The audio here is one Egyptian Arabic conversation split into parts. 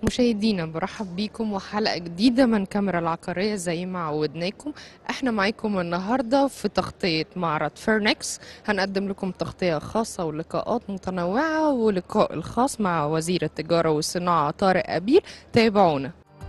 مشاهدينا برحب بيكم وحلقة جديدة من كاميرا العقارية زي ما عودناكم احنا معاكم النهاردة في تغطية معرض فيرنكس هنقدم لكم تغطية خاصة ولقاءات متنوعة ولقاء الخاص مع وزير التجارة والصناعة طارق أبيل تابعونا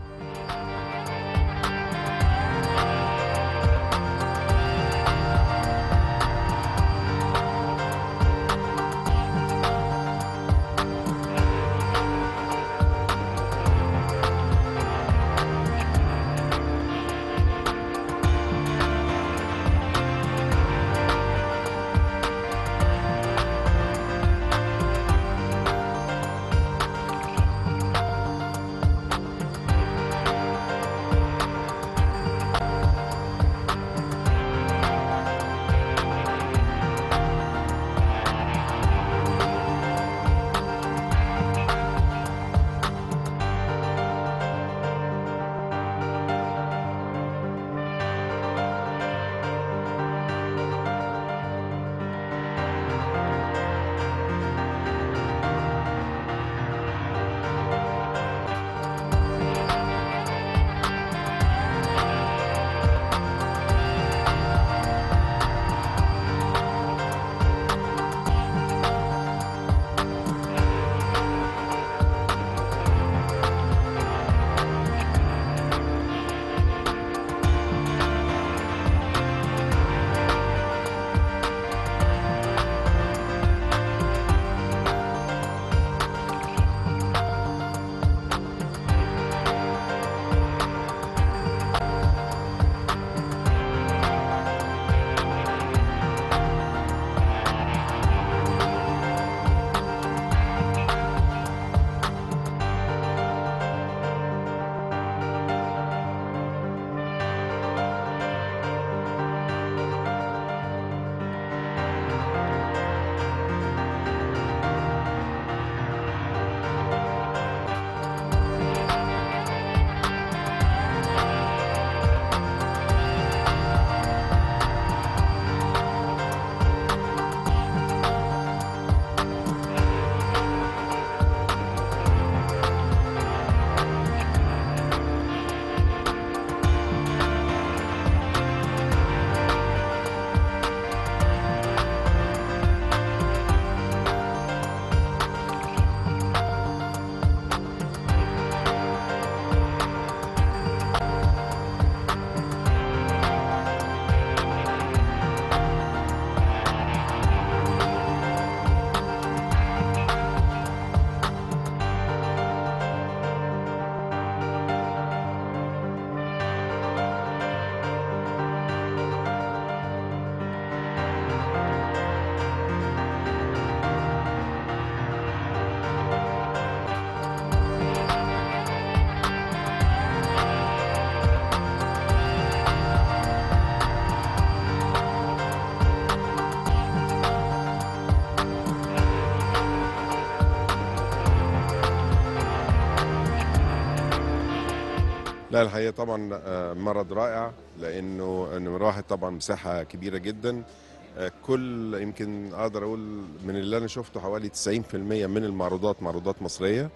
لا الحقيقه طبعا آه، مرض رائع لانه نمره واحد طبعا مساحه كبيره جدا آه، كل يمكن اقدر اقول من اللي انا شفته حوالي 90% من المعروضات معروضات مصريه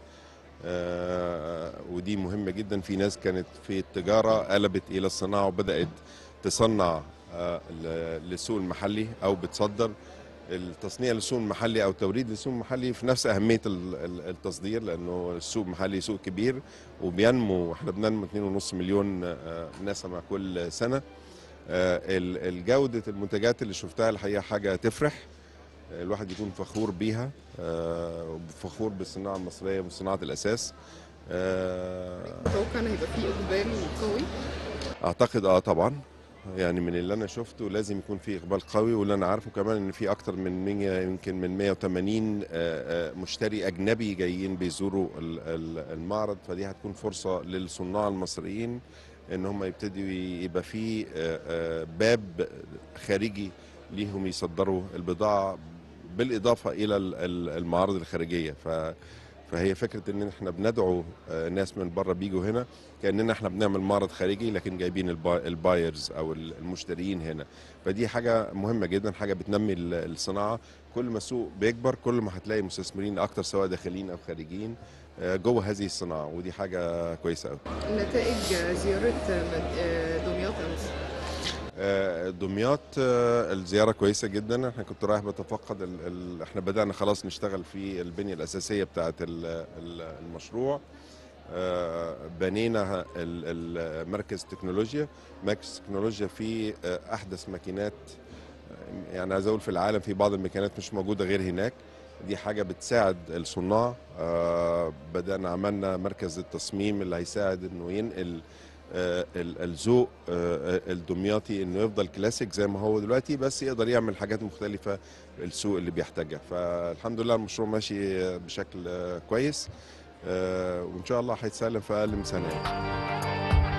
آه، ودي مهمه جدا في ناس كانت في التجاره قلبت الى الصناعه وبدات تصنع آه، ل- للسوق المحلي او بتصدر التصنيع للسوق المحلي او توريد للسوق المحلي في نفس اهميه ال- ال- التصدير لانه السوق المحلي سوق كبير وبينمو احنا بننمو 2.5 مليون آه، نسمه كل سنه آه، ال- الجوده المنتجات اللي شفتها الحقيقه حاجه تفرح آه، الواحد يكون فخور بيها آه، وفخور بالصناعه المصريه وصناعه الاساس آه، متوقع ان هيبقى فيه اقبال قوي اعتقد اه طبعا يعني من اللي انا شفته لازم يكون في اقبال قوي واللي انا عارفه كمان ان في اكتر من 100 يمكن من 180 آه، آه، مشتري اجنبي جايين بيزوروا ال- ال- المعرض فدي هتكون فرصه للصناع المصريين ان هم يبتدوا يبقى في آه، آه، باب خارجي ليهم يصدروا البضاعه بالاضافه الى ال- ال- المعارض الخارجيه ف فهي فكره ان احنا بندعو آه، ناس من بره بيجوا هنا كاننا احنا بنعمل معرض خارجي لكن جايبين البا- البايرز او المشترين هنا فدي حاجه مهمه جدا حاجه بتنمي ال- الصناعه كل ما السوق بيكبر كل ما هتلاقي مستثمرين اكتر سواء داخليين او خارجيين آه، جوه هذه الصناعه ودي حاجه كويسه قوي نتائج زيارة دمياط أمس آه، دمياط آه، الزياره كويسه جدا احنا كنت رايح بتفقد ال... ال... احنا بدانا خلاص نشتغل في البنيه الاساسيه بتاعه ال... ال- المشروع آه، بنينا ال- ال- مركز تكنولوجيا مركز تكنولوجيا فيه آه، احدث ماكينات آه، يعني عايز اقول في العالم في بعض الماكينات مش موجوده غير هناك دي حاجه بتساعد الصناع آه، بدانا عملنا مركز التصميم اللي هيساعد انه ينقل آه، ال- الذوق آه، الدمياطي انه يفضل كلاسيك زي ما هو دلوقتي بس يقدر يعمل حاجات مختلفه السوق اللي بيحتاجها فالحمد لله المشروع ماشي بشكل آه، كويس آه، وان شاء الله هيتسلم في اقل من سنه يعني.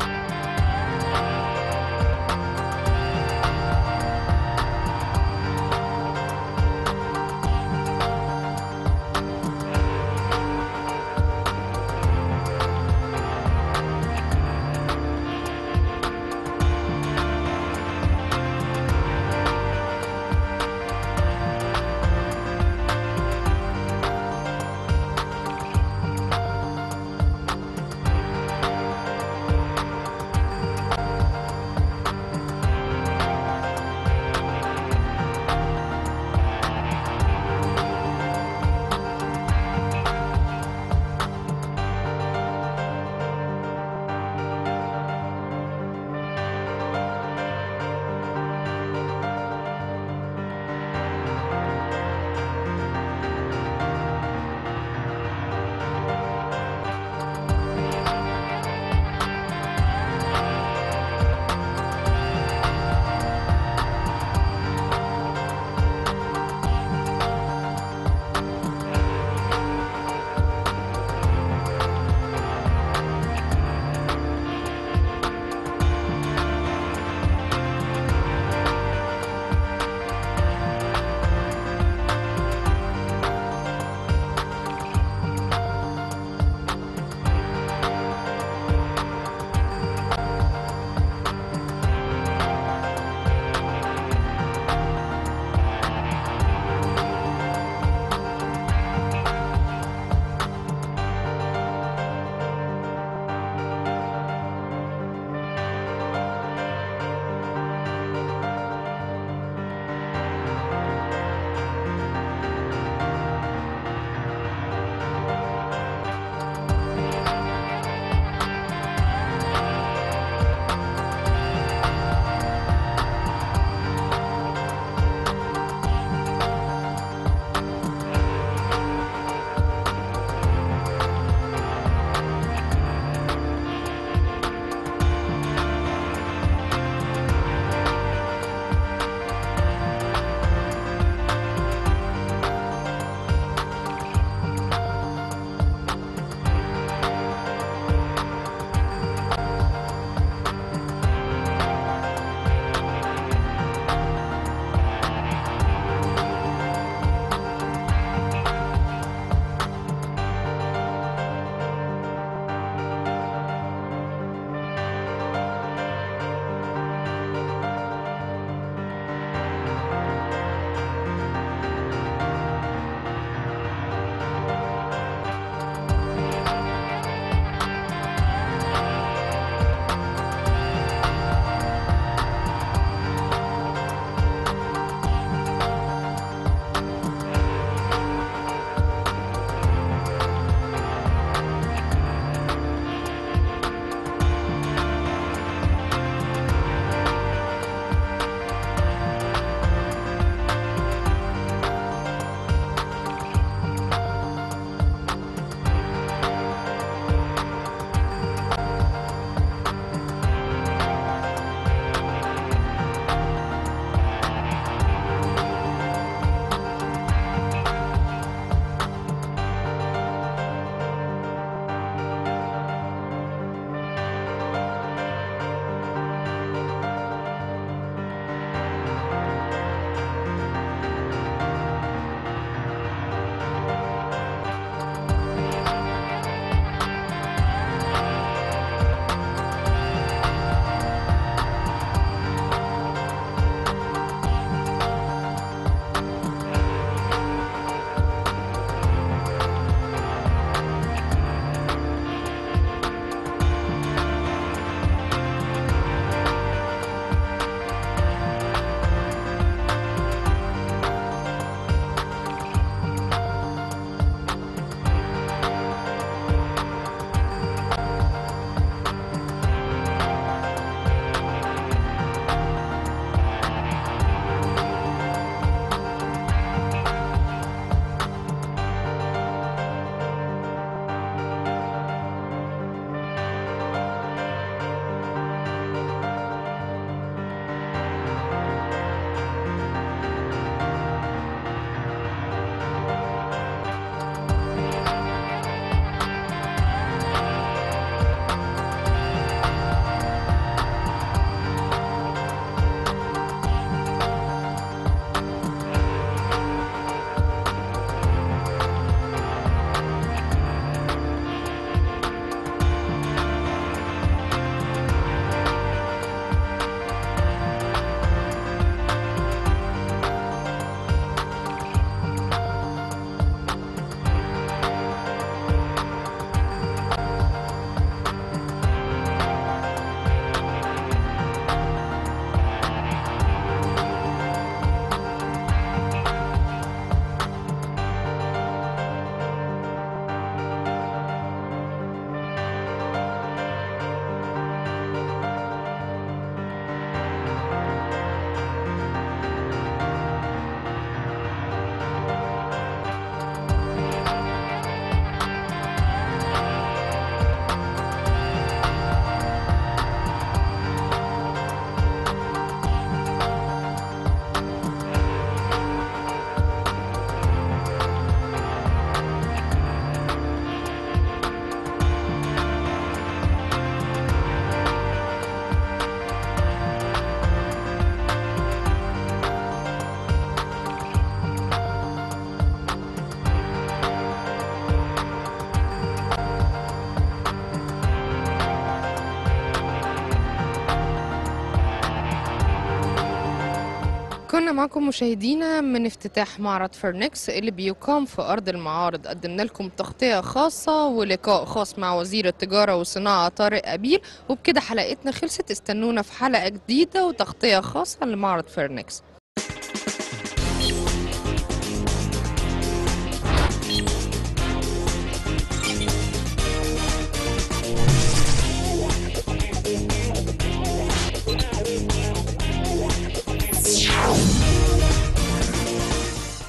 رجعنا معكم مشاهدينا من افتتاح معرض فرنكس اللي بيقام في أرض المعارض قدمنا لكم تغطية خاصة ولقاء خاص مع وزير التجارة والصناعة طارق أبيل وبكده حلقتنا خلصت استنونا في حلقة جديدة وتغطية خاصة لمعرض فرنكس